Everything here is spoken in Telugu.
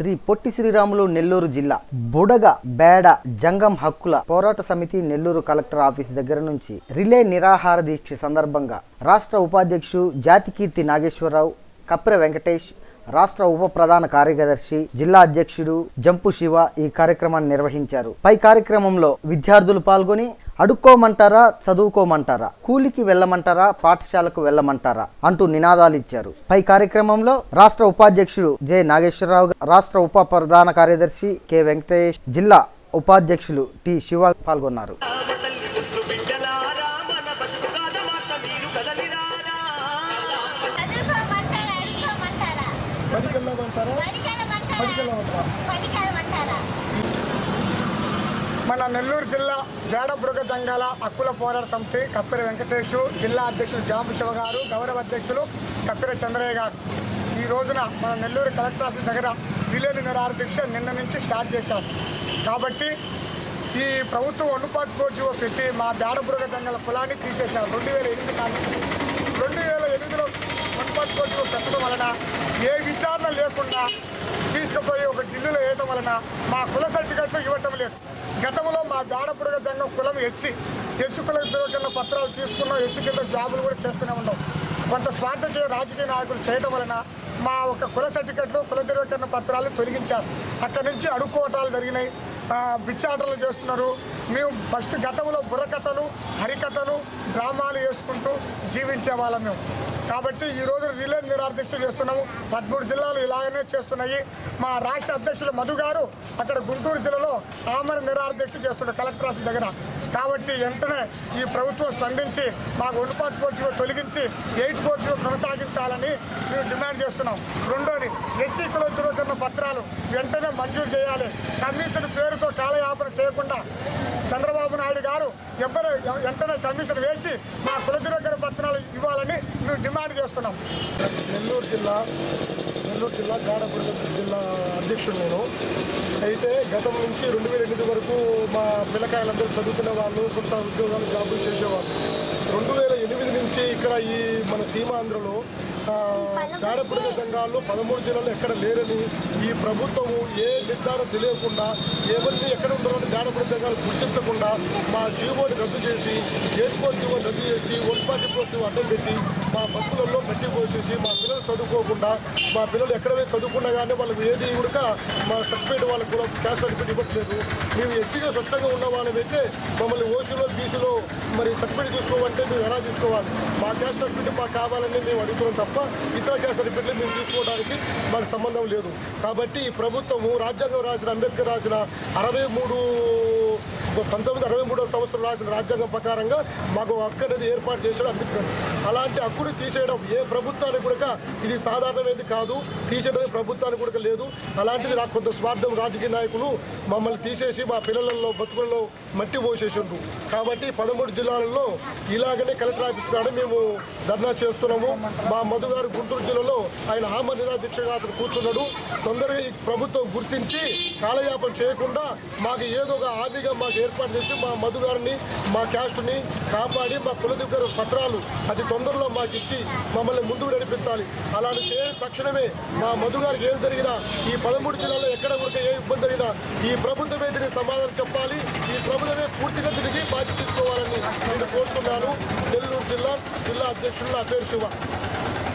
శ్రీ పొట్టి శ్రీరాములు నెల్లూరు జిల్లా బుడగ బేడ జంగం హక్కుల పోరాట సమితి నెల్లూరు కలెక్టర్ ఆఫీస్ దగ్గర నుంచి రిలే నిరాహార దీక్ష సందర్భంగా రాష్ట్ర ఉపాధ్యక్షుడు జాతికీర్తి నాగేశ్వరరావు కప్రె వెంకటేష్ రాష్ట్ర ఉప ప్రధాన కార్యదర్శి జిల్లా అధ్యక్షుడు జంపు శివ ఈ కార్యక్రమాన్ని నిర్వహించారు పై కార్యక్రమంలో విద్యార్థులు పాల్గొని అడుక్కోమంటారా చదువుకోమంటారా కూలికి వెళ్ళమంటారా పాఠశాలకు వెళ్ళమంటారా అంటూ నినాదాలు ఇచ్చారు పై కార్యక్రమంలో రాష్ట్ర ఉపాధ్యక్షుడు జె నాగేశ్వరరావు రాష్ట్ర ఉప ప్రధాన కార్యదర్శి కె వెంకటేష్ జిల్లా ఉపాధ్యక్షులు టి శివ పాల్గొన్నారు తల్లి ముద్దు బిడ్డలారా మన బతుకుగాథ మార్చ మీరు కదలిరారా చదువుకోమంటారా అడుక్కోమంటారా పడికెళ్ళమంటారా పడికెళ్ళమంటారా పడికెళ్ళమంటారా మన నెల్లూరు జిల్లా జాడబుడగ జంగాల హక్కుల పోరాట సమితి కప్పిర వెంకటేష్ జిల్లా అధ్యక్షులు జాంబు శివ గారు గౌరవ అధ్యక్షులు కప్పిర చంద్రయ్య గారు ఈ రోజున మన నెల్లూరు కలెక్టర్ ఆఫీస్ దగ్గర విలేని నిరాహార దీక్ష నిన్న నుంచి స్టార్ట్ చేశాం కాబట్టి ఈ ప్రభుత్వం వండుపాటు కోర్టు పెట్టి మా బేడబుడగ జంగల కులాన్ని తీసేశారు రెండు వేల ఎనిమిది కానీ రెండు వేల ఎనిమిదిలో వండుపాటు కోర్టు పెట్టడం వలన ఏ విచారణ లేకుండా తీసుకుపోయి ఒక ఢిల్లీలో వేయటం వలన మా కుల సర్టిఫికెట్లు ఇవ్వటం లేదు గతంలో మా బేడపుడగ జంగం కులం ఎస్సీ ఎస్సీ కుల కింద పత్రాలు తీసుకున్నాం ఎస్సీ కింద జాబులు కూడా చేసుకునే ఉన్నాం కొంత స్వార్థకీయ రాజకీయ నాయకులు చేయడం వలన మా ఒక కుల సర్టిఫికెట్లు కుల ధృవీకరణ పత్రాలు తొలగించారు అక్కడి నుంచి అడుక్కోవటాలు జరిగినాయి ఆ, బిచ్చాటలు చేస్తున్నారు మేము ఫస్ట్ గతంలో బుర్రకథలు హరికథలు డ్రామాలు వేసుకుంటూ జీవించే వాళ్ళం మేము కాబట్టి ఈ రోజు రిలే నిరాధ్యక్ష చేస్తున్నాము పదమూడు జిల్లాలు ఇలాగనే చేస్తున్నాయి మా రాష్ట్ర అధ్యక్షులు మధు గారు అక్కడ గుంటూరు జిల్లాలో ఆమర నిరాధ్యక్ష చేస్తున్నారు కలెక్టర్ ఆఫీస్ దగ్గర కాబట్టి వెంటనే ఈ ప్రభుత్వం స్పందించి మాకు ఒండుపాటు కోర్టు తొలగించి ఎయిట్ కోర్టు కొనసాగించాలని మేము డిమాండ్ చేస్తున్నాం రెండోది ఎస్సీ కుల ధృవీకరణ పత్రాలు వెంటనే మంజూరు చేయాలి కమిషన్ పేరుతో కాలయాపన చేయకుండా చంద్రబాబు నాయుడు గారు ఎవ్వరు వెంటనే కమిషన్ వేసి మా కుల ధృవీకరణ పత్రాలు ఇవ్వాలని మేము డిమాండ్ చేస్తున్నాం నెల్లూరు జిల్లా నెల్లూరు జిల్లా గాడపురం జిల్లా అధ్యక్షుడు నేను అయితే గతం నుంచి రెండు వేల ఎనిమిది వరకు మా పిల్లకాయలందరూ చదువుకునే వాళ్ళు కొంత ఉద్యోగాలు జాబులు చేసేవాళ్ళు రెండు వేల ఎనిమిది నుంచి ఇక్కడ ఈ మన సీమాంధ్రలో గాడపురం సంఘాల్లో పదమూడు జిల్లాలు ఎక్కడ లేరని ఈ ప్రభుత్వము ఏ నిర్ధారణ తెలియకుండా ఎవరిని ఎక్కడ ఉన్నారని గాడపురం సంఘాలు గుర్తించకుండా మా జీవోని రద్దు చేసి ఏర్పోర్ట్ జీవో రద్దు చేసి ఒంపాటి పోర్టు అడ్డం పెట్టి మా బతుకులలో పెట్టి పోసేసి మా పిల్లలు చదువుకోకుండా మా పిల్లలు ఎక్కడ పోయి చదువుకున్నా కానీ వాళ్ళకి ఏది కూడా మా సర్టిఫికేట్ వాళ్ళకి కూడా క్యాస్ట్ సర్టిఫికేట్ ఇవ్వట్లేదు మేము ఎస్సీగా స్పష్టంగా ఉన్న వాళ్ళమైతే మమ్మల్ని ఓసీలో బీసీలో మరి సర్టిఫికేట్ తీసుకోవాలంటే మేము ఎలా తీసుకోవాలి మా క్యాస్ట్ సర్టిఫికేట్ మాకు కావాలని మేము అడుగుతున్నాం తప్ప ఇతర క్యాస్ట్ సర్టిఫికేట్లు మేము తీసుకోవడానికి మాకు సంబంధం లేదు కాబట్టి ఈ ప్రభుత్వము రాజ్యాంగం రాసిన అంబేద్కర్ రాసిన అరవై మూడు పంతొమ్మిది అరవై మూడో సంవత్సరం రాసిన రాజ్యాంగం ప్రకారంగా మాకు హక్కు అనేది ఏర్పాటు చేశాడు అంబేద్కర్ అలాంటి హక్కుని తీసేయడం ఏ ప్రభుత్వానికి కూడా ఇది సాధారణమైనది కాదు తీసేయడానికి ప్రభుత్వానికి కూడా లేదు అలాంటిది నాకు కొంత స్వార్థం రాజకీయ నాయకులు మమ్మల్ని తీసేసి మా పిల్లలలో బతుకులలో మట్టి పోసేసిండ్రు కాబట్టి పదమూడు జిల్లాలలో ఇలాగనే కలెక్టర్ ఆఫీస్ కాడ మేము ధర్నా చేస్తున్నాము మా మధు గారు గుంటూరు జిల్లాలో ఆయన ఆమ నిరాదీక్షగా అతను కూర్చున్నాడు తొందరగా ఈ ప్రభుత్వం గుర్తించి కాలయాపన చేయకుండా మాకు ఏదో ఒక హామీగా మాకు ఏర్పాటు చేసి మా మధు గారిని మా క్యాస్ట్ని కాపాడి మా కుల దగ్గర పత్రాలు అది తొందరలో మాకు ఇచ్చి మమ్మల్ని ముందుకు నడిపించాలి అలాంటి చేయని తక్షణమే మా మధు గారికి ఏం జరిగినా ఈ పదమూడు జిల్లాలో ఎక్కడ కూడా ఏ ఇబ్బంది జరిగినా ఈ ప్రభుత్వమే దీనికి సమాధానం చెప్పాలి ఈ ప్రభుత్వమే పూర్తిగా దీనికి బాధ్యత తీసుకోవాలని నేను కోరుతున్నాను నెల్లూరు జిల్లా జిల్లా అధ్యక్షులు నా పేరు శివ